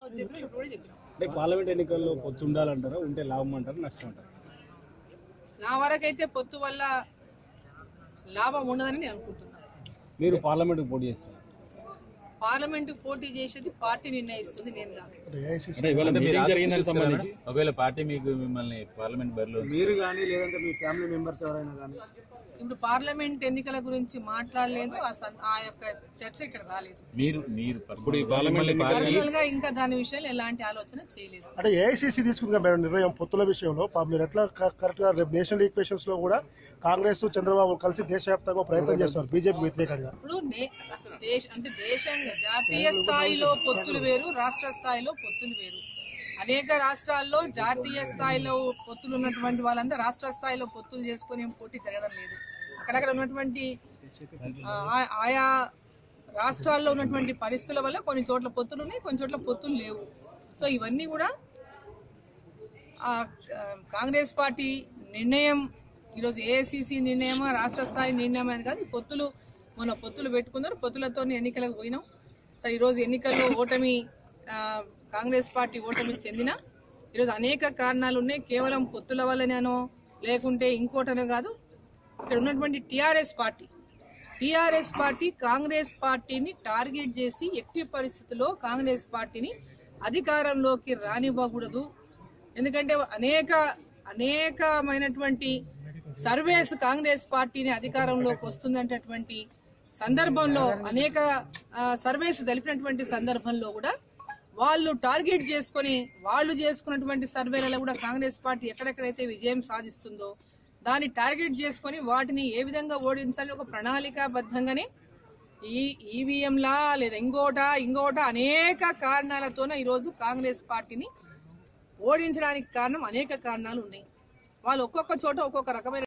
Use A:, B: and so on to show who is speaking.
A: చెప్పినా ఇప్పుడు కూడా చెప్పినాం
B: అంటే పార్లమెంట్ ఎన్నికల్లో పొత్తు ఉండాలంటారా ఉంటే లాభం అంటారా నష్టం అంటారా
A: నా వరకైతే పొత్తు వల్ల లాభం ఉండదని నేను అనుకుంటున్నాను
B: మీరు పార్లమెంట్కి పోటీ చేస్తారు
A: పార్లమెంట్ పోటీ చేసేది పార్టీ నిర్ణయిస్తుంది నేను కాదు
C: అంటే ఇవాళ మీటింగ్ జరిగిందని సంబంధించి
D: ఒకవేళ పార్టీ మీకు మిమ్మల్ని పార్లమెంట్ బరిలో
E: మీరు కానీ లేదంటే మీ ఫ్యామిలీ మెంబర్స్ ఎవరైనా కానీ
A: ఇప్పుడు పార్లమెంట్ ఎన్నికల గురించి మాట్లాడలేదు ఆ సన్- ఆ యొక్క చర్చ ఇక్కడ రాలేదు
D: మీరు మీరు
C: ఇప్పుడు ఈ పార్లమెంట్ ఎన్నికలు
A: పర్సనల్ గా ఇంకా దాని విషయంలో ఎలాంటి ఆలోచన చేయలేదు
F: అంటే ఏఐసీసీ తీసుకుంది మేడం నిర్ణయం పొత్తుల విషయంలో పాపం మీరు ఎట్లా కరెక్ట్ గా రేపు నేషనల్ ఈక్వేషన్స్ లో కూడా కాంగ్రెస్ చంద్రబాబు కలిసి దేశవ్యాప్తంగా ప్రయత్నం చేస్తున్నారు బీజేపీ వ్యతిరేకంగా
A: ఇప్పుడు నే- దేశ అంటే దేశంగా జాతీయ స్థాయిలో పొత్తులు వేరు రాష్ట్ర స్థాయిలో పొత్తులు వేరు అనేక రాష్ట్రాల్లో జాతీయ స్థాయిలో పొత్తులు ఉన్నటువంటి వాళ్ళంతా రాష్ట్ర స్థాయిలో పొత్తులు చేసుకుని ఏం పోటీ జరగడం లేదు అక్కడక్కడ ఉన్నటువంటి ఆ, ఆ- ఆయా రాష్ట్రాల్లో ఉన్నటువంటి పరిస్థితుల వల్ల కొన్ని చోట్ల పొత్తులు ఉన్నాయి కొన్ని చోట్ల పొత్తులు లేవు సో ఇవన్నీ కూడా ఆ, ఆ, కాంగ్రెస్ పార్టీ నిర్ణయం ఈరోజు ఏఐసిసి నిర్ణయమా రాష్ట్ర స్థాయి నిర్ణయం అని కాదు ఈ పొత్తులు మొన్న పొత్తులు పెట్టుకున్నారు పొత్తులతో ఎన్నికలకు పోయినాం సో ఈరోజు ఎన్నికల్లో ఓటమి ఆ, కాంగ్రెస్ పార్టీ ఓటమి చెందిన ఈరోజు అనేక కారణాలు ఉన్నాయి కేవలం పొత్తుల వల్లనేనో లేకుంటే ఇంకోటనో కాదు ఇక్కడ ఉన్నటువంటి TRS party TRS party Congress పార్టీని టార్గెట్ చేసి ఎట్టి పరిస్థితుల్లో కాంగ్రెస్ పార్టీని అధికారంలోకి రానివ్వకూడదు ఎందుకంటే అనేక అనేకమైనటువంటి సర్వేస్ కాంగ్రెస్ పార్టీని అధికారంలోకి వస్తుందనేటటువంటి సందర్భంలో అనేక ఆ, సర్వేస్ తెలిపినటువంటి సందర్భంలో కూడా వాళ్ళు టార్గెట్ చేసుకొని వాళ్ళు చేసుకున్నటువంటి సర్వేలలో కూడా కాంగ్రెస్ పార్టీ ఎక్కడెక్కడైతే విజయం సాధిస్తుందో దాన్ని టార్గెట్ చేసుకొని వాటిని ఏ విధంగా ఓడించాలి ఒక ప్రణాళికాబద్ధంగానే ఈ ఈవీఎంలా లేదా ఇంకోట ఇంకోట అనేక కారణాలతోన ఈరోజు కాంగ్రెస్ పార్టీని ఓడించడానికి కారణం అనేక కారణాలు ఉన్నాయి వాళ్ళు ఒక్కొక్క చోట ఒక్కొక్క రకమైన